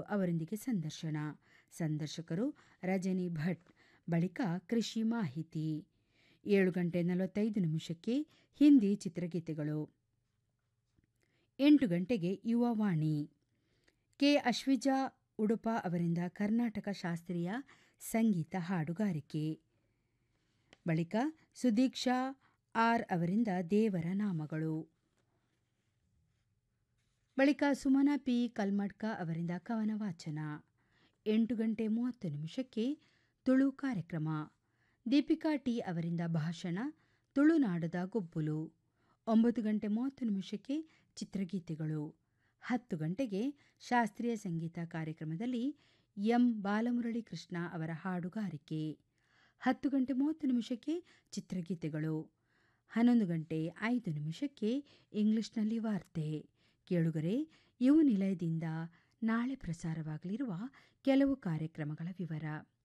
ಅವರೊಂದಿಗೆ ಸಂದರ್ಶನ ಸಂದರ್ಶಕರು ರಜನಿ ಭಟ್ ಬಳಿಕ ಕೃಷಿ ಮಾಹಿತಿ ಏಳು ಗಂಟೆ ನಲವತ್ತೈದು ನಿಮಿಷಕ್ಕೆ ಹಿಂದಿ ಚಿತ್ರಗೀತೆಗಳು ಎಂಟು ಗಂಟೆಗೆ ಯುವವಾಣಿ ಕೆ ಅಶ್ವಿಜಾ ಉಡುಪ ಅವರಿಂದ ಕರ್ನಾಟಕ ಶಾಸ್ತ್ರೀಯ ಸಂಗೀತ ಹಾಡುಗಾರಿಕೆ ಬಳಿಕ ಸುದೀಕ್ಷಾ ಆರ್ ಅವರಿಂದ ದೇವರ ನಾಮಗಳು ಬಳಿಕ ಸುಮನಾ ಪಿ ಕಲ್ಮಡ್ಕ ಅವರಿಂದ ಕವನ ವಾಚನ ಎಂಟು ಗಂಟೆ ಮೂವತ್ತು ನಿಮಿಷಕ್ಕೆ ತುಳು ಕಾರ್ಯಕ್ರಮ ದೀಪಿಕಾ ಟಿ ಅವರಿಂದ ಭಾಷಣ ತುಳುನಾಡದ ಗೊಬ್ಬುಲು ಒಂಬತ್ತು ಗಂಟೆ ಮೂವತ್ತು ನಿಮಿಷಕ್ಕೆ ಚಿತ್ರಗೀತೆಗಳು ಹತ್ತು ಗಂಟೆಗೆ ಶಾಸ್ತ್ರೀಯ ಸಂಗೀತ ಕಾರ್ಯಕ್ರಮದಲ್ಲಿ ಎಂ ಬಾಲಮುರಳಿ ಕೃಷ್ಣ ಅವರ ಹಾಡುಗಾರಿಕೆ ಹತ್ತು ಗಂಟೆ ಮೂವತ್ತು ನಿಮಿಷಕ್ಕೆ ಚಿತ್ರಗೀತೆಗಳು ಹನ್ನೊಂದು ಗಂಟೆ ಐದು ನಿಮಿಷಕ್ಕೆ ಇಂಗ್ಲಿಷ್ನಲ್ಲಿ ವಾರ್ತೆ ಕೇಳುಗರೆ ಇವು ನಿಲಯದಿಂದ ನಾಳೆ ಪ್ರಸಾರವಾಗಲಿರುವ ಕೆಲವು ಕಾರ್ಯಕ್ರಮಗಳ ವಿವರ